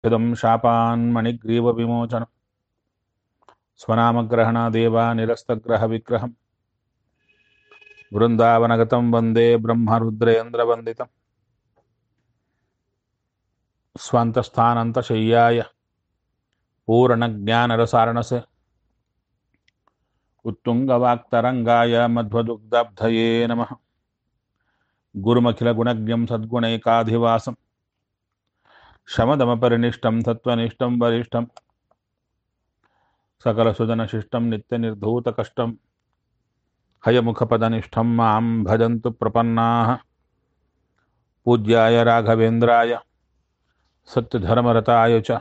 इदं शापान्मणिग्रीवविमोचनं स्वनामग्रहणादेव निरस्तग्रहविग्रहम् वृन्दावनगतं वन्दे ब्रह्मरुद्रेन्द्रवन्दितम् स्वान्तस्थानन्तशय्याय पूर्णज्ञानरसारणसे उत्तुङ्गवाक्तरङ्गाय मध्वदुग्धब्धये नमः गुरुमखिलगुणज्ञं सद्गुणैकाधिवासं शमदमपरिनिष्टं सत्त्वनिष्ठं वरिष्ठं सकलसुजनशिष्टं नित्यनिर्धूतकष्टं हयमुखपदनिष्ठं मां भजन्तु प्रपन्नाः पूज्याय राघवेन्द्राय सत्यधर्मरताय च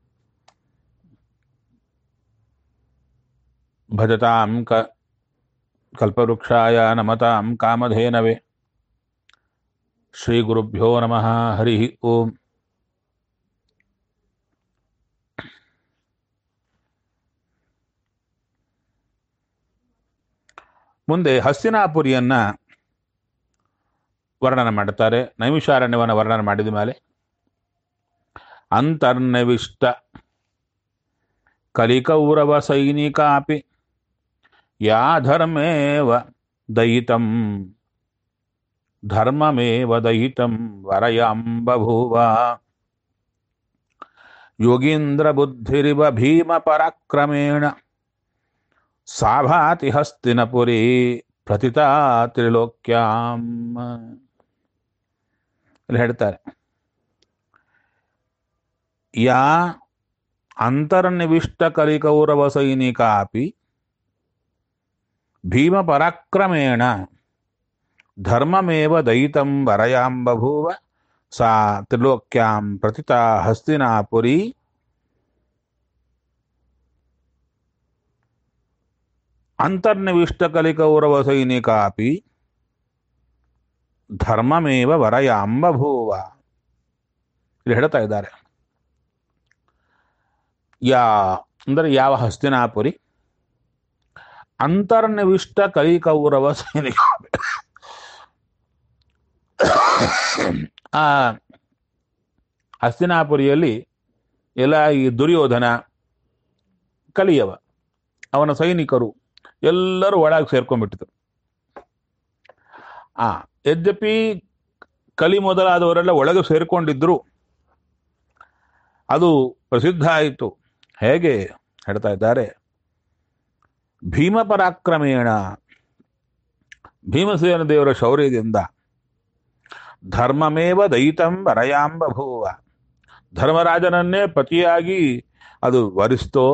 भजतां क कल्पवृक्षाय नमतां कामधेनवे श्रीगुरुभ्यो नमः हरिः ओम् ಮುಂದೆ ಹಸ್ತಿನಾಪುರಿಯನ್ನ ವರ್ಣನೆ ಮಾಡುತ್ತಾರೆ ನೈಮಿಷಾರಣ್ಯವನ್ನು ವರ್ಣನೆ ಮಾಡಿದ ಮೇಲೆ ಅಂತರ್ನವಿಷ್ಟ ಕಲಿಕೌರವ ಸೈನಿಕಾಪಿ ಯಾ ಧರ್ಮೇವ ದಯಿತಂ ಧರ್ಮಮೇವ ದಯಿತಂ ವರಯಾಂಬಭೂವ ಯೋಗೀಂದ್ರ ಬುದ್ಧಿರಿವ ಭೀಮ ಪರಾಕ್ರಮೇಣ ಸಾಭಾತಿ ಹಸ್ತಿನಪುರಿ ಪ್ರತಿತಾ ತ್ರಿಲೋಕ್ಯಾಂ ಇಲ್ಲಿ ಹೇಳ್ತಾರೆ ಯಾ ಅಂತರ್ನಿವಿಷ್ಟ ಕಲಿಕೌರವ ಸೈನಿಕಾಪಿ ಭೀಮ ಪರಾಕ್ರಮೇಣ ಧರ್ಮಮೇವ ದಯಿತಂ ವರಯಾಂಬಭೂವ ಸಾ ತ್ರಿಲೋಕ್ಯಾಂ ಪ್ರತಿತಾ ಹಸ್ತಿನಾಪುರಿ ಅಂತರ್ನಿವಿಷ್ಟ ಕಲಿಕೌರವ ಸೈನಿಕಾಪಿ ಧರ್ಮಮೇವ ವರಯಾಂಬಭೂವ ಇಲ್ಲಿ ಹೇಳ್ತಾ ಇದ್ದಾರೆ ಯಾ ಅಂದರೆ ಯಾವ ಹಸ್ತಿನಾಪುರಿ ಅಂತರ್ನಿವಿಷ್ಟ ಕಲಿಕೌರವ ಸೈನಿಕ ಆ ಹಸ್ತಿನಾಪುರಿಯಲ್ಲಿ ಎಲ್ಲ ಈ ದುರ್ಯೋಧನ ಕಲಿಯವ ಅವನ ಸೈನಿಕರು ಎಲ್ಲರೂ ಒಳಗೆ ಸೇರ್ಕೊಂಡ್ಬಿಟ್ಟಿದ್ರು ಆ ಯದ್ಯಪಿ ಕಲಿ ಮೊದಲಾದವರೆಲ್ಲ ಒಳಗೆ ಸೇರಿಕೊಂಡಿದ್ರು ಅದು ಪ್ರಸಿದ್ಧ ಆಯಿತು ಹೇಗೆ ಹೇಳ್ತಾ ಇದ್ದಾರೆ ಭೀಮ ಪರಾಕ್ರಮೇಣ ಭೀಮಸೇನ ದೇವರ ಶೌರ್ಯದಿಂದ ಧರ್ಮಮೇವ ದಯಿತಂ ವರಯಾಂಬಭೂವ ಧರ್ಮರಾಜನನ್ನೇ ಪತಿಯಾಗಿ ಅದು ವರಿಸ್ತೋ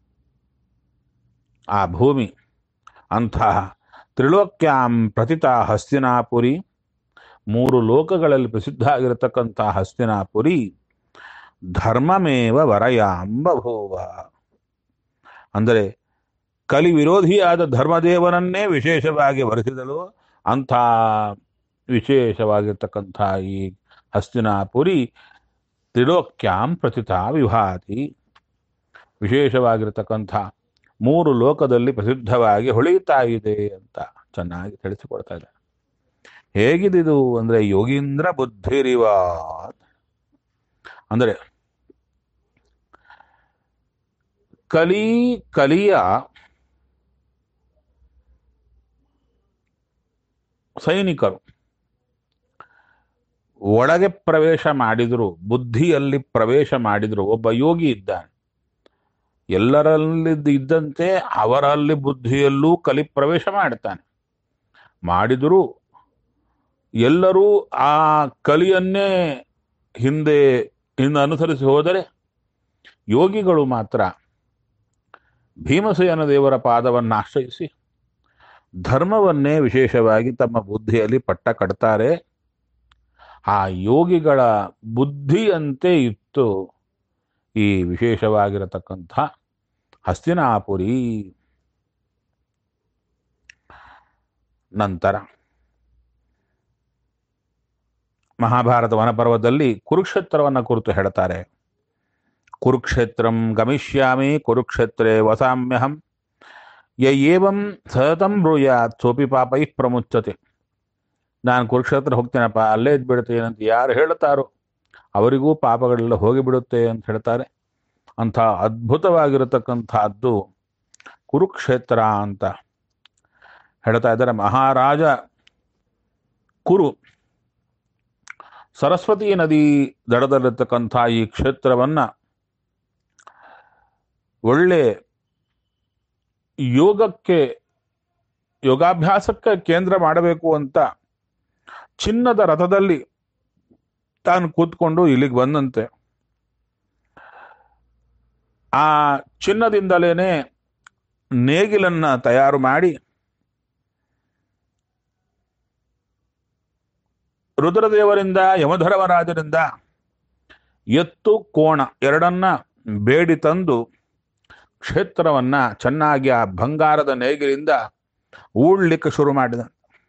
ಆ ಭೂಮಿ ಅಂತಹ ತ್ರಿಲೋಕ್ಯಾಂ ಪ್ರತಿತಾ ಹಸ್ತಿನಾಪುರಿ ಮೂರು ಲೋಕಗಳಲ್ಲಿ ಪ್ರಸಿದ್ಧ ಆಗಿರತಕ್ಕಂಥ ಹಸ್ತಿನಾಪುರಿ ಧರ್ಮಮೇವ ವರಯಾಂಬಭೂವ ಅಂದರೆ ಕಲಿ ವಿರೋಧಿಯಾದ ಧರ್ಮದೇವನನ್ನೇ ವಿಶೇಷವಾಗಿ ವರಿಸಿದಳು ಅಂಥ ವಿಶೇಷವಾಗಿರ್ತಕ್ಕಂಥ ಈ ಹಸ್ತಿನಾಪುರಿ ತ್ರಿಲೋಕ್ಯಾಂ ಪ್ರತಿತಾ ವಿಭಾತಿ ವಿಶೇಷವಾಗಿರ್ತಕ್ಕಂಥ ಮೂರು ಲೋಕದಲ್ಲಿ ಪ್ರಸಿದ್ಧವಾಗಿ ಹೊಳೆಯುತ್ತಾ ಇದೆ ಅಂತ ಚೆನ್ನಾಗಿ ತಿಳಿಸಿಕೊಡ್ತಾ ಇದ್ದಾರೆ ಹೇಗಿದಿದು ಅಂದ್ರೆ ಯೋಗೀಂದ್ರ ಬುದ್ಧಿರಿವ ಅಂದರೆ ಕಲಿ ಕಲಿಯ ಸೈನಿಕರು ಒಳಗೆ ಪ್ರವೇಶ ಮಾಡಿದ್ರು ಬುದ್ಧಿಯಲ್ಲಿ ಪ್ರವೇಶ ಮಾಡಿದ್ರು ಒಬ್ಬ ಯೋಗಿ ಇದ್ದಾನೆ ಎಲ್ಲರಲ್ಲಿ ಇದ್ದಂತೆ ಅವರಲ್ಲಿ ಬುದ್ಧಿಯಲ್ಲೂ ಕಲಿ ಪ್ರವೇಶ ಮಾಡ್ತಾನೆ ಮಾಡಿದರೂ ಎಲ್ಲರೂ ಆ ಕಲಿಯನ್ನೇ ಹಿಂದೆ ಹಿಂದೆ ಅನುಸರಿಸಿ ಹೋದರೆ ಯೋಗಿಗಳು ಮಾತ್ರ ಭೀಮಸೇನ ದೇವರ ಪಾದವನ್ನು ಆಶ್ರಯಿಸಿ ಧರ್ಮವನ್ನೇ ವಿಶೇಷವಾಗಿ ತಮ್ಮ ಬುದ್ಧಿಯಲ್ಲಿ ಪಟ್ಟ ಕಟ್ತಾರೆ ಆ ಯೋಗಿಗಳ ಬುದ್ಧಿಯಂತೆ ಇತ್ತು ಈ ವಿಶೇಷವಾಗಿರತಕ್ಕಂಥ ಹಸ್ತಿನಾಪುರಿ ನಂತರ ಮಹಾಭಾರತ ವನಪರ್ವದಲ್ಲಿ ಕುರುಕ್ಷೇತ್ರವನ್ನ ಕುರಿತು ಹೇಳ್ತಾರೆ ಕುರುಕ್ಷೇತ್ರಂ ಗಮಿಷ್ಯಾಮಿ ಕುರುಕ್ಷೇತ್ರೇ ವಸಾಮ್ಯಹಂ ಯ ಏವಂ ಸತತಂ ಬ್ರೂಯಾತ್ ಸೋಪಿ ಪಾಪೈ ಪ್ರಮುಚ್ಚತೆ ನಾನು ಕುರುಕ್ಷೇತ್ರ ಹೋಗ್ತೇನಪ್ಪ ಅಲ್ಲೇ ಇದ್ಬಿಡ್ತೇನಂತ ಯಾರು ಹೇಳ್ತಾರೋ ಅವರಿಗೂ ಪಾಪಗಳೆಲ್ಲ ಹೋಗಿಬಿಡುತ್ತೆ ಅಂತ ಹೇಳ್ತಾರೆ ಅಂಥ ಅದ್ಭುತವಾಗಿರತಕ್ಕಂಥದ್ದು ಕುರುಕ್ಷೇತ್ರ ಅಂತ ಹೇಳ್ತಾ ಇದ್ದಾರೆ ಮಹಾರಾಜ ಕುರು ಸರಸ್ವತಿ ನದಿ ದಡದಲ್ಲಿರ್ತಕ್ಕಂಥ ಈ ಕ್ಷೇತ್ರವನ್ನ ಒಳ್ಳೆ ಯೋಗಕ್ಕೆ ಯೋಗಾಭ್ಯಾಸಕ್ಕೆ ಕೇಂದ್ರ ಮಾಡಬೇಕು ಅಂತ ಚಿನ್ನದ ರಥದಲ್ಲಿ ತಾನು ಕೂತ್ಕೊಂಡು ಇಲ್ಲಿಗೆ ಬಂದಂತೆ ಆ ಚಿನ್ನದಿಂದಲೇನೆ ನೇಗಿಲನ್ನ ತಯಾರು ಮಾಡಿ ರುದ್ರದೇವರಿಂದ ಯಮಧರ್ಮರಾಜರಿಂದ ಎತ್ತು ಕೋಣ ಎರಡನ್ನ ಬೇಡಿ ತಂದು ಕ್ಷೇತ್ರವನ್ನ ಚೆನ್ನಾಗಿ ಆ ಬಂಗಾರದ ನೇಗಿಲಿಂದ ಊಳ್ಲಿಕ್ಕೆ ಶುರು ಮಾಡಿದ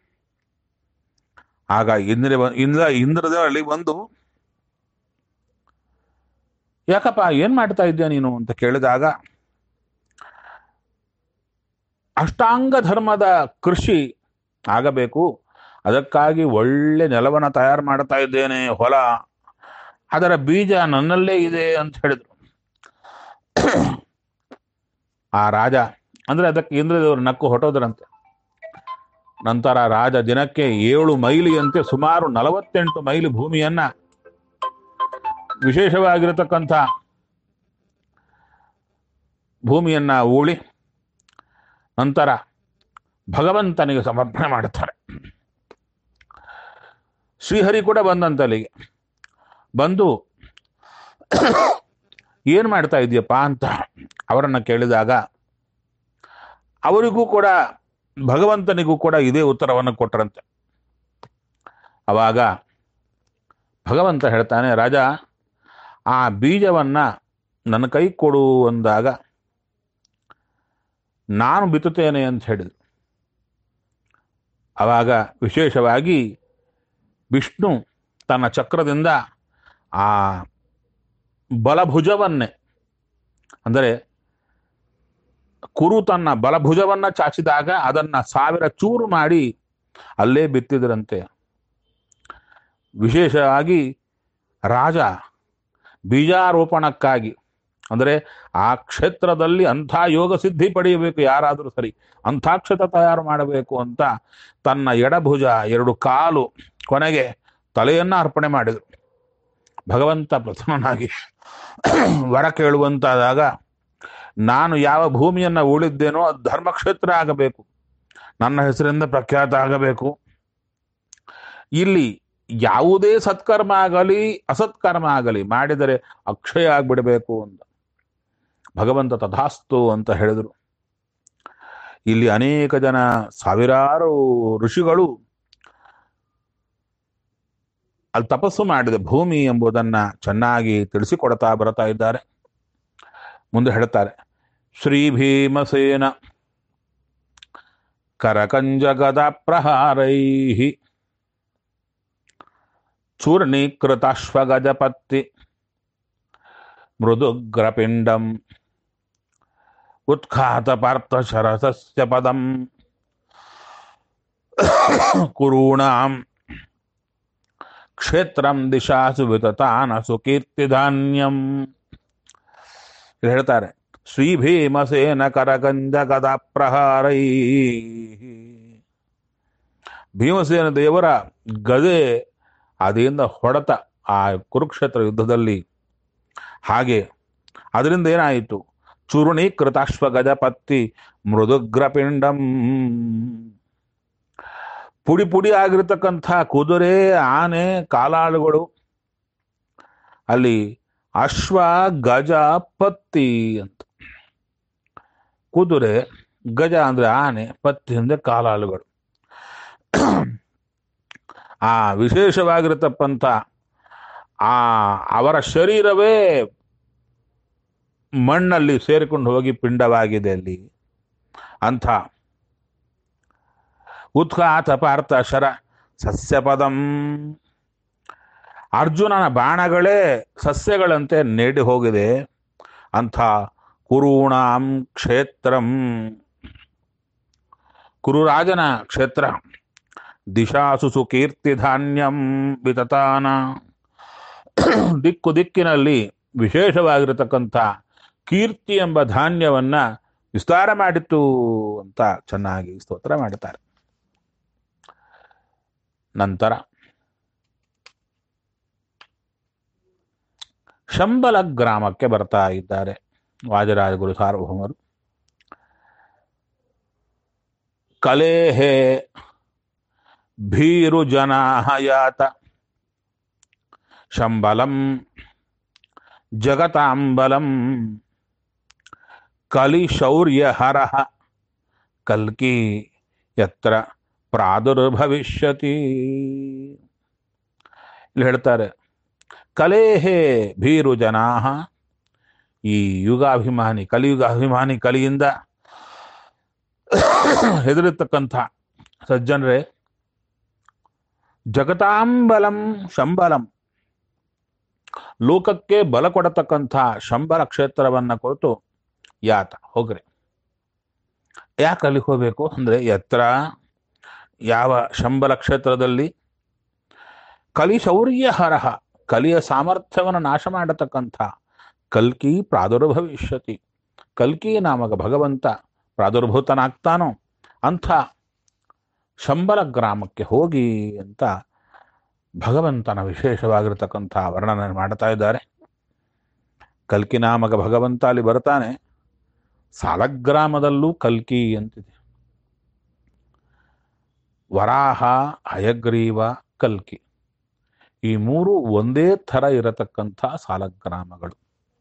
ಆಗ ಇಂದ್ರ ಇಂದ್ರ ಇಂದ್ರದೇವ ಅಲ್ಲಿ ಬಂದು ಯಾಕಪ್ಪ ಏನ್ ಮಾಡ್ತಾ ಇದ್ಯಾ ನೀನು ಅಂತ ಕೇಳಿದಾಗ ಅಷ್ಟಾಂಗ ಧರ್ಮದ ಕೃಷಿ ಆಗಬೇಕು ಅದಕ್ಕಾಗಿ ಒಳ್ಳೆ ನೆಲವನ್ನ ತಯಾರು ಮಾಡ್ತಾ ಇದ್ದೇನೆ ಹೊಲ ಅದರ ಬೀಜ ನನ್ನಲ್ಲೇ ಇದೆ ಅಂತ ಹೇಳಿದ್ರು ಆ ರಾಜ ಅಂದ್ರೆ ಅದಕ್ಕೆ ಇಂದ್ರದೇವರು ನಕ್ಕು ಹೊಟ್ಟೋದ್ರಂತೆ ನಂತರ ರಾಜ ದಿನಕ್ಕೆ ಏಳು ಮೈಲಿಯಂತೆ ಸುಮಾರು ನಲವತ್ತೆಂಟು ಮೈಲಿ ಭೂಮಿಯನ್ನ ವಿಶೇಷವಾಗಿರತಕ್ಕಂಥ ಭೂಮಿಯನ್ನ ಊಳಿ ನಂತರ ಭಗವಂತನಿಗೆ ಸಮರ್ಪಣೆ ಮಾಡುತ್ತಾರೆ ಶ್ರೀಹರಿ ಕೂಡ ಬಂದಂತ ಅಲ್ಲಿಗೆ ಬಂದು ಏನ್ ಮಾಡ್ತಾ ಇದೆಯಪ್ಪ ಅಂತ ಅವರನ್ನ ಕೇಳಿದಾಗ ಅವರಿಗೂ ಕೂಡ ಭಗವಂತನಿಗೂ ಕೂಡ ಇದೇ ಉತ್ತರವನ್ನು ಕೊಟ್ಟರಂತೆ ಅವಾಗ ಭಗವಂತ ಹೇಳ್ತಾನೆ ರಾಜ ಆ ಬೀಜವನ್ನ ನನ್ನ ಕೈ ಕೊಡು ಅಂದಾಗ ನಾನು ಬಿತ್ತುತ್ತೇನೆ ಅಂತ ಹೇಳಿದ್ರು ಅವಾಗ ವಿಶೇಷವಾಗಿ ವಿಷ್ಣು ತನ್ನ ಚಕ್ರದಿಂದ ಆ ಬಲಭುಜವನ್ನೇ ಅಂದರೆ ಕುರು ತನ್ನ ಬಲಭುಜವನ್ನ ಚಾಚಿದಾಗ ಅದನ್ನ ಸಾವಿರ ಚೂರು ಮಾಡಿ ಅಲ್ಲೇ ಬಿತ್ತಿದ್ರಂತೆ ವಿಶೇಷವಾಗಿ ರಾಜ ಬೀಜಾರೋಪಣಕ್ಕಾಗಿ ಅಂದರೆ ಆ ಕ್ಷೇತ್ರದಲ್ಲಿ ಅಂಥ ಯೋಗ ಸಿದ್ಧಿ ಪಡೆಯಬೇಕು ಯಾರಾದರೂ ಸರಿ ಅಂಥ ಕ್ಷೇತ್ರ ತಯಾರು ಮಾಡಬೇಕು ಅಂತ ತನ್ನ ಎಡಭುಜ ಎರಡು ಕಾಲು ಕೊನೆಗೆ ತಲೆಯನ್ನ ಅರ್ಪಣೆ ಮಾಡಿದರು ಭಗವಂತ ಪ್ರಸನ್ನನಾಗಿ ವರ ಕೇಳುವಂತಾದಾಗ ನಾನು ಯಾವ ಭೂಮಿಯನ್ನ ಉಳಿದ್ದೇನೋ ಅದು ಧರ್ಮಕ್ಷೇತ್ರ ಆಗಬೇಕು ನನ್ನ ಹೆಸರಿಂದ ಪ್ರಖ್ಯಾತ ಆಗಬೇಕು ಇಲ್ಲಿ ಯಾವುದೇ ಸತ್ಕರ್ಮ ಆಗಲಿ ಅಸತ್ಕರ್ಮ ಆಗಲಿ ಮಾಡಿದರೆ ಅಕ್ಷಯ ಆಗ್ಬಿಡಬೇಕು ಅಂತ ಭಗವಂತ ತಥಾಸ್ತು ಅಂತ ಹೇಳಿದರು ಇಲ್ಲಿ ಅನೇಕ ಜನ ಸಾವಿರಾರು ಋಷಿಗಳು ಅಲ್ಲಿ ತಪಸ್ಸು ಮಾಡಿದ ಭೂಮಿ ಎಂಬುದನ್ನ ಚೆನ್ನಾಗಿ ತಿಳಿಸಿಕೊಡ್ತಾ ಬರ್ತಾ ಇದ್ದಾರೆ ಮುಂದೆ ಹೇಳ್ತಾರೆ ಶ್ರೀ ಭೀಮಸೇನ ಕರಕಂಜಗದ ಪ್ರಹಾರೈ ಚೂರ್ಣೀಕೃತಾಶ್ವಗಜಪತ್ತಿ ಮೃದುಗ್ರಪಿಂಡಂ ಉತ್ಖಾತ ಪಾರ್ಥ ಶರಸಸ್ಯ ಪದಂ ಕುರೂಣಾಂ ಕ್ಷೇತ್ರಂ ದಿಶಾಸು ವಿತತಾನ ಸುಕೀರ್ತಿಧಾನ್ಯಂ ಇಲ್ಲಿ ಹೇಳ್ತಾರೆ ಶ್ರೀ ಭೀಮಸೇನ ಕರಗಂಜ ಗದ ಪ್ರಹಾರೈ ಭೀಮಸೇನ ದೇವರ ಗದೆ ಅದರಿಂದ ಹೊಡೆತ ಆ ಕುರುಕ್ಷೇತ್ರ ಯುದ್ಧದಲ್ಲಿ ಹಾಗೆ ಅದರಿಂದ ಏನಾಯಿತು ಚೂರ್ಣೀಕೃತಾಶ್ವ ಗಜಪತ್ತಿ ಮೃದುಗ್ರಪಿಂಡಂ ಪುಡಿ ಪುಡಿ ಆಗಿರ್ತಕ್ಕಂಥ ಕುದುರೆ ಆನೆ ಕಾಲಾಳುಗಳು ಅಲ್ಲಿ ಅಶ್ವ ಗಜ ಪತ್ತಿ ಅಂತ ಕುದುರೆ ಗಜ ಅಂದ್ರೆ ಆನೆ ಪತ್ತಿ ಅಂದ್ರೆ ಕಾಲಾಳುಗಳು ಆ ವಿಶೇಷವಾಗಿರತಕ್ಕಂಥ ಆ ಅವರ ಶರೀರವೇ ಮಣ್ಣಲ್ಲಿ ಸೇರಿಕೊಂಡು ಹೋಗಿ ಪಿಂಡವಾಗಿದೆ ಅಲ್ಲಿ ಅಂಥ ಉತ್ಖಾತ ಪಾರ್ಥ ಶರ ಸಸ್ಯಪದಂ ಅರ್ಜುನನ ಬಾಣಗಳೇ ಸಸ್ಯಗಳಂತೆ ನೆಡಿ ಹೋಗಿದೆ ಅಂಥ ಕುರುಣಾಂ ಕ್ಷೇತ್ರಂ ಕುರುರಾಜನ ಕ್ಷೇತ್ರ ದಿಶಾಸು ಸುಕೀರ್ತಿಧಾನ್ಯಂ ವಿತತಾನ ದಿಕ್ಕು ದಿಕ್ಕಿನಲ್ಲಿ ವಿಶೇಷವಾಗಿರತಕ್ಕಂಥ ಕೀರ್ತಿ ಎಂಬ ಧಾನ್ಯವನ್ನ ವಿಸ್ತಾರ ಮಾಡಿತು ಅಂತ ಚೆನ್ನಾಗಿ ಸ್ತೋತ್ರ ಮಾಡುತ್ತಾರೆ ನಂತರ ಶಂಬಲ ಗ್ರಾಮಕ್ಕೆ ಬರ್ತಾ ಇದ್ದಾರೆ ವಾಜರಾಜ ಗುರು ಸಾರ್ವಭೌಮರು ಕಲೇಹೆ ಭೀರು ಜನಾಹಯಾತ ಶಂಬಲಂ ಜಗತಾಂಬಲಂ ಕಲಿಶೌರ್ಯಹರ ಕಲ್ಕಿ ಯತ್ರ ಪ್ರಾದುರ್ಭವಿಷ್ಯತಿ ಇಲ್ಲಿ ಹೇಳ್ತಾರೆ ಕಲೇಹೇ ಭೀರು ಜನಾಹ ಈ ಯುಗಾಭಿಮಾನಿ ಕಲಿಯುಗಾಭಿಮಾನಿ ಕಲಿಯಿಂದ ಹೆದರಿರ್ತಕ್ಕಂಥ ಸಜ್ಜನರೇ ಜಗತಾಂಬಲಂ ಶಂಬಲಂ ಲೋಕಕ್ಕೆ ಬಲ ಕೊಡತಕ್ಕಂಥ ಶಂಬಲ ಕ್ಷೇತ್ರವನ್ನ ಕುರಿತು ಯಾತ ಹೋಗ್ರಿ ಯಾಕೆ ಅಲ್ಲಿ ಹೋಗ್ಬೇಕು ಅಂದ್ರೆ ಎತ್ತರ ಯಾವ ಶಂಬಲ ಕ್ಷೇತ್ರದಲ್ಲಿ ಕಲಿ ಶೌರ್ಯ ಹರಹ ಕಲಿಯ ಸಾಮರ್ಥ್ಯವನ್ನು ನಾಶ ಮಾಡತಕ್ಕಂಥ ಕಲ್ಕಿ ಪ್ರಾದುರ್ಭವಿಷ್ಯತಿ ಕಲ್ಕಿ ನಾಮಕ ಭಗವಂತ ಪ್ರಾದುರ್ಭೂತನಾಗ್ತಾನೋ ಅಂಥ ಶಂಬಲ ಗ್ರಾಮಕ್ಕೆ ಹೋಗಿ ಅಂತ ಭಗವಂತನ ವಿಶೇಷವಾಗಿರತಕ್ಕಂಥ ವರ್ಣನೆ ಮಾಡ್ತಾ ಇದ್ದಾರೆ ಕಲ್ಕಿ ನಾಮಕ ಭಗವಂತ ಅಲ್ಲಿ ಬರ್ತಾನೆ ಸಾಲಗ್ರಾಮದಲ್ಲೂ ಕಲ್ಕಿ ಅಂತಿದೆ ವರಾಹ ಹಯಗ್ರೀವ ಕಲ್ಕಿ ಈ ಮೂರು ಒಂದೇ ಥರ ಇರತಕ್ಕಂಥ ಸಾಲಗ್ರಾಮಗಳು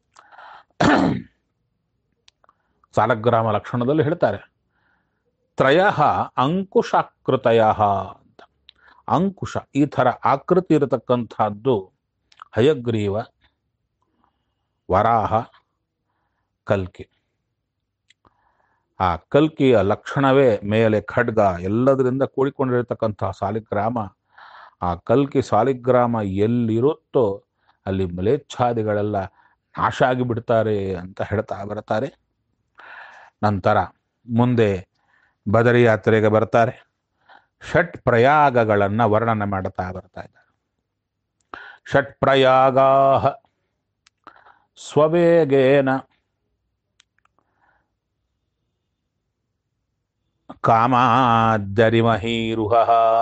ಸಾಲಗ್ರಾಮ ಲಕ್ಷಣದಲ್ಲಿ ಹೇಳ್ತಾರೆ ತ್ರಯ ಅಂಕುಶಾಕೃತಯ ಅಂತ ಅಂಕುಶ ಈ ಥರ ಆಕೃತಿ ಇರತಕ್ಕಂಥದ್ದು ಹಯಗ್ರೀವ ವರಾಹ ಕಲ್ಕಿ ಆ ಕಲ್ಕಿಯ ಲಕ್ಷಣವೇ ಮೇಲೆ ಖಡ್ಗ ಎಲ್ಲದರಿಂದ ಕೂಡಿಕೊಂಡಿರತಕ್ಕಂತಹ ಸಾಲಿಗ್ರಾಮ ಆ ಕಲ್ಕಿ ಸಾಲಿಗ್ರಾಮ ಎಲ್ಲಿರುತ್ತೋ ಅಲ್ಲಿ ಮಲೇಚ್ಛಾದಿಗಳೆಲ್ಲ ನಾಶ ಆಗಿಬಿಡ್ತಾರೆ ಅಂತ ಹೇಳ್ತಾ ಬರ್ತಾರೆ ನಂತರ ಮುಂದೆ ಬದರಿ ಯಾತ್ರೆಗೆ ಬರ್ತಾರೆ ಷಟ್ ಪ್ರಯಾಗಗಳನ್ನು ವರ್ಣನೆ ಮಾಡ್ತಾ ಬರ್ತಾ ಇದ್ದಾರೆ ಷಟ್ ಪ್ರಯಾಗ ಸ್ವವೇಗೇನ ಕಾಮಾದ್ದರಿಮಹೀರುಹ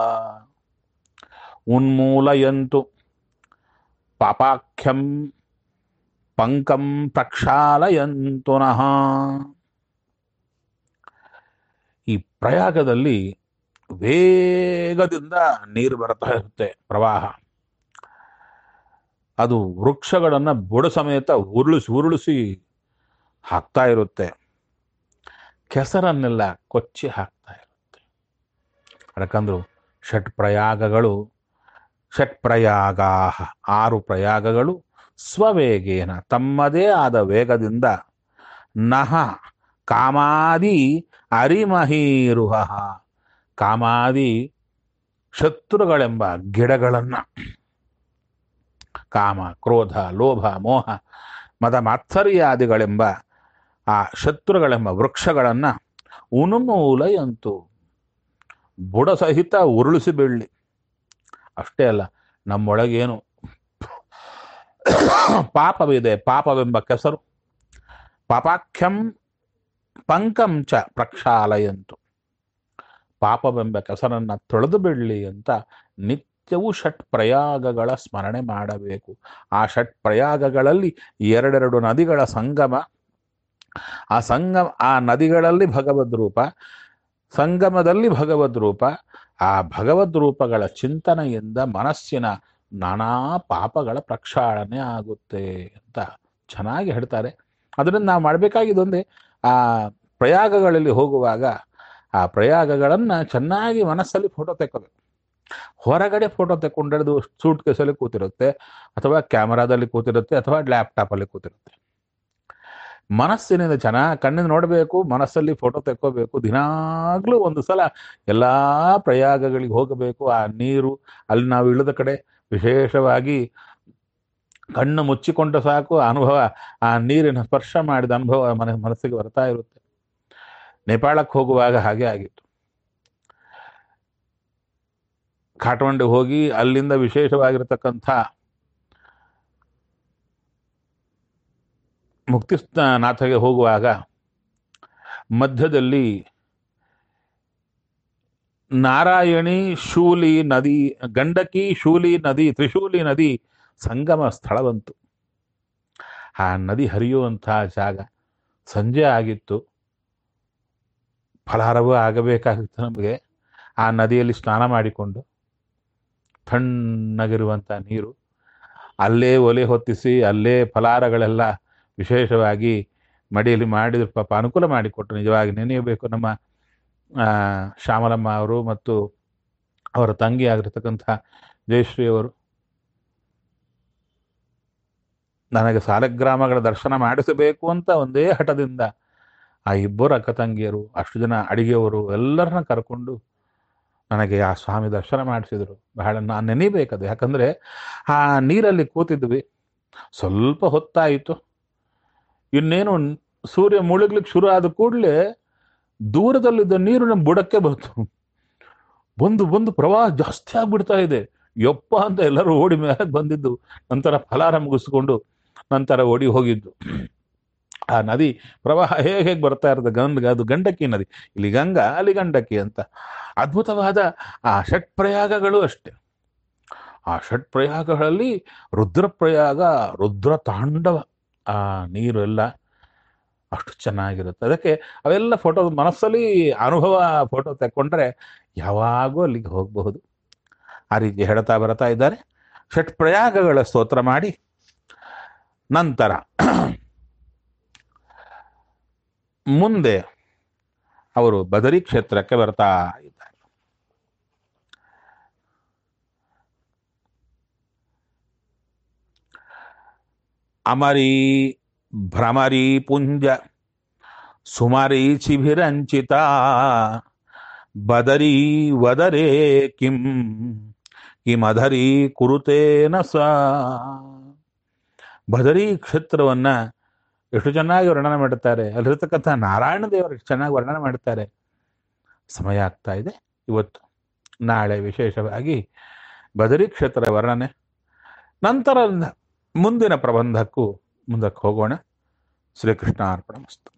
ಉನ್ಮೂಲಯಂತು ಪಾಪಾಖ್ಯಂ ಪಂಕಂ ಪ್ರಕ್ಷಾಲಯಂತು ನಃ ಈ ಪ್ರಯಾಗದಲ್ಲಿ ವೇಗದಿಂದ ನೀರು ಬರ್ತಾ ಇರುತ್ತೆ ಪ್ರವಾಹ ಅದು ವೃಕ್ಷಗಳನ್ನು ಬುಡ ಸಮೇತ ಉರುಳಿಸಿ ಉರುಳಿಸಿ ಹಾಕ್ತಾ ಇರುತ್ತೆ ಕೆಸರನ್ನೆಲ್ಲ ಕೊಚ್ಚಿ ಹಾಕ್ತಾ ಇರುತ್ತೆ ಯಾಕಂದ್ರು ಷಟ್ ಪ್ರಯಾಗಗಳು ಷಟ್ ಪ್ರಯಾಗ ಆರು ಪ್ರಯಾಗಗಳು ಸ್ವವೇಗೇನ ತಮ್ಮದೇ ಆದ ವೇಗದಿಂದ ನಹ ಕಾಮಾದಿ ಅರಿಮಹೀರುಹ ಕಾಮಾದಿ ಶತ್ರುಗಳೆಂಬ ಗಿಡಗಳನ್ನ ಕಾಮ ಕ್ರೋಧ ಲೋಭ ಮೋಹ ಮದ ಮಾತ್ಸರ್ಯಾದಿಗಳೆಂಬ ಆ ಶತ್ರುಗಳೆಂಬ ವೃಕ್ಷಗಳನ್ನ ಉನ್ಮೂಲಯಂತು ಬುಡ ಸಹಿತ ಉರುಳಿಸಿ ಬೀಳಲಿ ಅಷ್ಟೇ ಅಲ್ಲ ನಮ್ಮೊಳಗೇನು ಪಾಪವಿದೆ ಪಾಪವೆಂಬ ಕೆಸರು ಪಾಪಾಖ್ಯಂ ಪಂಕಂ ಚ ಪ್ರಕ್ಷಾಲಯಂತು ಪಾಪವೆಂಬ ಕೆಸರನ್ನ ತೊಳೆದು ಬಿಡಲಿ ಅಂತ ನಿತ್ಯವೂ ಷಟ್ ಪ್ರಯಾಗಗಳ ಸ್ಮರಣೆ ಮಾಡಬೇಕು ಆ ಷಟ್ ಪ್ರಯಾಗಗಳಲ್ಲಿ ಎರಡೆರಡು ನದಿಗಳ ಸಂಗಮ ಆ ಸಂಗಮ ಆ ನದಿಗಳಲ್ಲಿ ಭಗವದ್ ರೂಪ ಸಂಗಮದಲ್ಲಿ ಭಗವದ್ ರೂಪ ಆ ಭಗವದ್ ರೂಪಗಳ ಚಿಂತನೆಯಿಂದ ಮನಸ್ಸಿನ ನಾನಾ ಪಾಪಗಳ ಪ್ರಕ್ಷಾಳನೆ ಆಗುತ್ತೆ ಅಂತ ಚೆನ್ನಾಗಿ ಹೇಳ್ತಾರೆ ಅದರಿಂದ ನಾವು ಮಾಡಬೇಕಾಗಿದ್ದೊಂದೇ ಆ ಪ್ರಯಾಗಗಳಲ್ಲಿ ಹೋಗುವಾಗ ಆ ಪ್ರಯಾಗಗಳನ್ನು ಚೆನ್ನಾಗಿ ಮನಸ್ಸಲ್ಲಿ ಫೋಟೋ ತೆಕ್ಕೋಬೇಕು ಹೊರಗಡೆ ಫೋಟೋ ತೆಕ್ಕೊಂಡಿರೋದು ಸೂಟ್ ಕೇಸಲ್ಲಿ ಕೂತಿರುತ್ತೆ ಅಥವಾ ಕ್ಯಾಮರಾದಲ್ಲಿ ಕೂತಿರುತ್ತೆ ಅಥವಾ ಲ್ಯಾಪ್ಟಾಪಲ್ಲಿ ಕೂತಿರುತ್ತೆ ಮನಸ್ಸಿನಿಂದ ಚೆನ್ನಾಗಿ ಕಣ್ಣಿಂದ ನೋಡಬೇಕು ಮನಸ್ಸಲ್ಲಿ ಫೋಟೋ ತೆಕ್ಕೋಬೇಕು ದಿನಾಗ್ಲೂ ಒಂದು ಸಲ ಎಲ್ಲಾ ಪ್ರಯಾಗಗಳಿಗೆ ಹೋಗಬೇಕು ಆ ನೀರು ಅಲ್ಲಿ ನಾವು ಇಳಿದ ಕಡೆ ವಿಶೇಷವಾಗಿ ಕಣ್ಣು ಮುಚ್ಚಿಕೊಂಡು ಸಾಕು ಅನುಭವ ಆ ನೀರಿನ ಸ್ಪರ್ಶ ಮಾಡಿದ ಅನುಭವ ಮನ ಮನಸ್ಸಿಗೆ ಬರ್ತಾ ಇರುತ್ತೆ ನೇಪಾಳಕ್ಕೆ ಹೋಗುವಾಗ ಹಾಗೆ ಆಗಿತ್ತು ಕಾಠ್ಮಂಡು ಹೋಗಿ ಅಲ್ಲಿಂದ ವಿಶೇಷವಾಗಿರತಕ್ಕಂಥ ಮುಕ್ತಿನಾಥಗೆ ಹೋಗುವಾಗ ಮಧ್ಯದಲ್ಲಿ ನಾರಾಯಣಿ ಶೂಲಿ ನದಿ ಗಂಡಕಿ ಶೂಲಿ ನದಿ ತ್ರಿಶೂಲಿ ನದಿ ಸಂಗಮ ಸ್ಥಳ ಬಂತು ಆ ನದಿ ಹರಿಯುವಂತಹ ಜಾಗ ಸಂಜೆ ಆಗಿತ್ತು ಫಲಾರವೂ ಆಗಬೇಕಾಗಿತ್ತು ನಮಗೆ ಆ ನದಿಯಲ್ಲಿ ಸ್ನಾನ ಮಾಡಿಕೊಂಡು ತಣ್ಣಗಿರುವಂಥ ನೀರು ಅಲ್ಲೇ ಒಲೆ ಹೊತ್ತಿಸಿ ಅಲ್ಲೇ ಫಲಾರಗಳೆಲ್ಲ ವಿಶೇಷವಾಗಿ ಮಡಿಯಲ್ಲಿ ಮಾಡಿದ್ರು ಪಾಪ ಅನುಕೂಲ ಮಾಡಿಕೊಟ್ರು ನಿಜವಾಗಿ ನೆನೆಯಬೇಕು ನಮ್ಮ ಆ, ಶ್ಯಾಮಲಮ್ಮ ಅವರು ಮತ್ತು ಅವರ ತಂಗಿ ಆಗಿರ್ತಕ್ಕಂಥ ಜಯಶ್ರೀ ಅವರು ನನಗೆ ಸಾಲಗ್ರಾಮಗಳ ದರ್ಶನ ಮಾಡಿಸಬೇಕು ಅಂತ ಒಂದೇ ಹಠದಿಂದ ಆ ಇಬ್ಬರು ಅಕ್ಕ ತಂಗಿಯರು ಅಷ್ಟು ಜನ ಅಡಿಗೆಯವರು ಎಲ್ಲರನ್ನ ಕರ್ಕೊಂಡು ನನಗೆ ಆ ಸ್ವಾಮಿ ದರ್ಶನ ಮಾಡಿಸಿದರು ಬಹಳ ನಾನು ನೆನಿಬೇಕದು ಯಾಕಂದರೆ ಆ ನೀರಲ್ಲಿ ಕೂತಿದ್ವಿ ಸ್ವಲ್ಪ ಹೊತ್ತಾಯಿತು ಇನ್ನೇನು ಸೂರ್ಯ ಮುಳುಗ್ಲಿಕ್ಕೆ ಶುರು ಆದ ಕೂಡಲೇ ದೂರದಲ್ಲಿದ್ದ ನೀರು ನಮ್ಮ ಬುಡಕ್ಕೆ ಬಂತು ಬಂದು ಬಂದು ಪ್ರವಾಹ ಜಾಸ್ತಿ ಆಗ್ಬಿಡ್ತಾ ಇದೆ ಯಪ್ಪ ಅಂತ ಎಲ್ಲರೂ ಓಡಿ ಮೇಲೆ ಬಂದಿದ್ದು ನಂತರ ಫಲಾರ ಮುಗಿಸ್ಕೊಂಡು ನಂತರ ಓಡಿ ಹೋಗಿದ್ದು ಆ ನದಿ ಪ್ರವಾಹ ಹೇಗೆ ಹೇಗೆ ಬರ್ತಾ ಇರ್ತದೆ ಗಂಗ ಅದು ಗಂಡಕಿ ನದಿ ಇಲ್ಲಿ ಗಂಗಾ ಅಲ್ಲಿ ಗಂಡಕಿ ಅಂತ ಅದ್ಭುತವಾದ ಆ ಷಟ್ ಪ್ರಯಾಗಗಳು ಅಷ್ಟೆ ಆ ಷಟ್ ಪ್ರಯಾಗಗಳಲ್ಲಿ ರುದ್ರಪ್ರಯಾಗ ರುದ್ರ ತಾಂಡವ ಆ ನೀರು ಎಲ್ಲ ಅಷ್ಟು ಚೆನ್ನಾಗಿರುತ್ತೆ ಅದಕ್ಕೆ ಅವೆಲ್ಲ ಫೋಟೋ ಮನಸ್ಸಲ್ಲಿ ಅನುಭವ ಫೋಟೋ ತೆಕ್ಕೊಂಡ್ರೆ ಯಾವಾಗೂ ಅಲ್ಲಿಗೆ ಹೋಗಬಹುದು ಆ ರೀತಿ ಹೇಳ್ತಾ ಬರ್ತಾ ಇದ್ದಾರೆ ಷಟ್ ಪ್ರಯಾಗಗಳ ಸ್ತೋತ್ರ ಮಾಡಿ ನಂತರ ಮುಂದೆ ಅವರು ಬದರಿ ಕ್ಷೇತ್ರಕ್ಕೆ ಬರ್ತಾ ಇದ್ದಾರೆ ಅಮರಿ ಭ್ರಮರಿ ಪುಂಜ ಸುಮರೀಚಿಭಿರಂಚಿತ ಬದರಿ ವದರೇ ಕಿಂ ಕಿಮಧರಿ ಕುರುತೇನ ಸ ಬದರಿ ಕ್ಷೇತ್ರವನ್ನ ಎಷ್ಟು ಚೆನ್ನಾಗಿ ವರ್ಣನೆ ಮಾಡುತ್ತಾರೆ ಅಲ್ಲಿರ್ತಕ್ಕಂಥ ನಾರಾಯಣ ದೇವರು ಎಷ್ಟು ಚೆನ್ನಾಗಿ ವರ್ಣನೆ ಮಾಡ್ತಾರೆ ಸಮಯ ಆಗ್ತಾ ಇದೆ ಇವತ್ತು ನಾಳೆ ವಿಶೇಷವಾಗಿ ಬದರಿ ಕ್ಷೇತ್ರ ವರ್ಣನೆ ನಂತರ ಮುಂದಿನ ಪ್ರಬಂಧಕ್ಕೂ ಮುಂದಕ್ಕೆ ಹೋಗೋಣ ಶ್ರೀಕೃಷ್ಣ ಅರ್ಪಣ ಮಸ್ತು